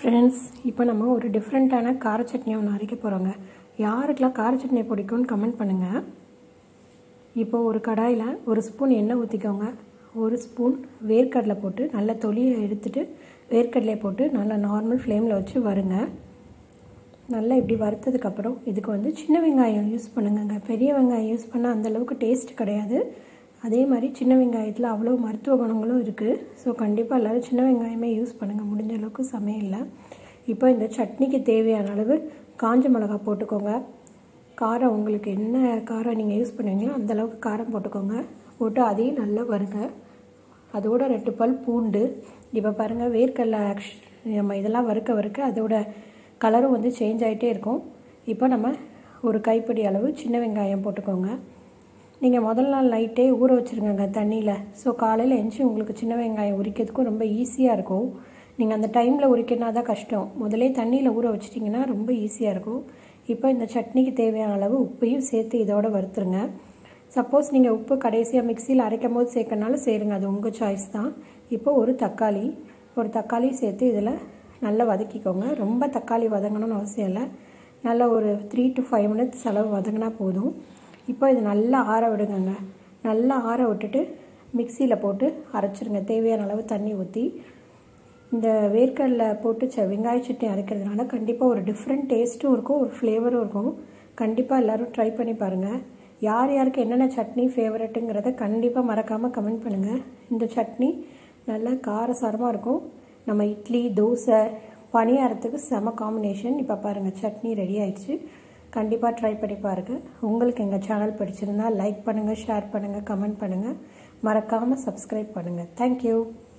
friends இப்போ நம்ம ஒரு டிஃப்ரெண்ட்டான கார சட்னி ஒன்று அரைக்க போகிறோங்க யாருக்கெல்லாம் கார சட்னி பிடிக்கும்னு கமெண்ட் பண்ணுங்கள் இப்போ ஒரு கடாயில் ஒரு ஸ்பூன் எண்ணெய் ஊற்றிக்கோங்க ஒரு ஸ்பூன் வேர்க்கடலை போட்டு நல்லா தொலியை எடுத்துட்டு வேர்க்கடலையை போட்டு நல்லா நார்மல் ஃப்ளேமில் வச்சு வருங்க நல்லா இப்படி வறுத்ததுக்கப்புறம் இதுக்கு வந்து சின்ன வெங்காயம் யூஸ் பண்ணுங்கங்க பெரிய வெங்காயம் யூஸ் பண்ணால் அந்தளவுக்கு டேஸ்ட் கிடையாது அதே மாதிரி சின்ன வெங்காயத்தில் அவ்வளோ மருத்துவ குணங்களும் இருக்குது ஸோ கண்டிப்பாக எல்லோரும் சின்ன வெங்காயமே யூஸ் பண்ணுங்கள் முடிஞ்ச அளவுக்கு சமையலில் இப்போ இந்த சட்னிக்கு தேவையான அளவு காஞ்ச மிளகா போட்டுக்கோங்க காரம் உங்களுக்கு என்ன காரம் நீங்கள் யூஸ் பண்ணுவீங்களோ அந்தளவுக்கு காரம் போட்டுக்கோங்க போட்டு அதையும் நல்லா வருங்க அதோட ரெண்டு பல் பூண்டு இப்போ பாருங்கள் வேர்க்கடலை நம்ம இதெல்லாம் வறுக்க வறுக்க அதோட கலரும் வந்து சேஞ்ச் ஆகிட்டே இருக்கும் இப்போ நம்ம ஒரு கைப்பிடி அளவு சின்ன வெங்காயம் போட்டுக்கோங்க நீங்கள் முதல் நாள் நைட்டே ஊற வச்சுருங்க தண்ணியில் ஸோ காலையில் எழுந்துச்சி உங்களுக்கு சின்ன வெங்காயம் உரிக்கிறதுக்கும் ரொம்ப ஈஸியாக இருக்கும் நீங்கள் அந்த டைமில் உரிக்கினா தான் கஷ்டம் முதலே தண்ணியில் ஊற வச்சிட்டிங்கன்னா ரொம்ப ஈஸியாக இருக்கும் இப்போ இந்த சட்னிக்கு தேவையான அளவு உப்பையும் சேர்த்து இதோட வறுத்துருங்க சப்போஸ் நீங்கள் உப்பு கடைசியாக மிக்சியில் அரைக்கும் போது சேர்க்கனாலும் சேருங்க அது உங்கள் சாய்ஸ் தான் இப்போ ஒரு தக்காளி ஒரு தக்காளி சேர்த்து இதில் நல்லா வதக்கிக்கோங்க ரொம்ப தக்காளி வதங்கணும்னு அவசியம் இல்லை நல்லா ஒரு த்ரீ டு ஃபைவ் மினிட்ஸ் அளவு வதங்கினா போதும் இப்போ இது நல்லா ஆற விடுங்கங்க நல்லா ஆற விட்டுட்டு மிக்சியில் போட்டு அரைச்சிருங்க தேவையான அளவு தண்ணி ஊற்றி இந்த வேர்க்கடலை போட்டு ச வெங்காய சட்னி அரைக்கிறதுனால கண்டிப்பாக ஒரு டிஃப்ரெண்ட் டேஸ்ட்டும் இருக்கும் ஒரு ஃப்ளேவரும் இருக்கும் கண்டிப்பாக எல்லோரும் ட்ரை பண்ணி பாருங்கள் யார் யாருக்கு என்னென்ன சட்னி ஃபேவரட்டுங்கிறத கண்டிப்பாக மறக்காமல் கமெண்ட் பண்ணுங்கள் இந்த சட்னி நல்லா காரசாரமாக இருக்கும் நம்ம இட்லி தோசை பணியாரத்துக்கு செம காம்பினேஷன் இப்போ பாருங்கள் சட்னி ரெடி ஆயிடுச்சு கண்டிப்பாக ட்ரை பண்ணி பாருங்கள் உங்களுக்கு எங்கள் சேனல் பிடிச்சிருந்தா லைக் பண்ணுங்கள் ஷேர் பண்ணுங்கள் கமெண்ட் பண்ணுங்கள் மறக்காமல் சப்ஸ்கிரைப் பண்ணுங்கள் தேங்க்யூ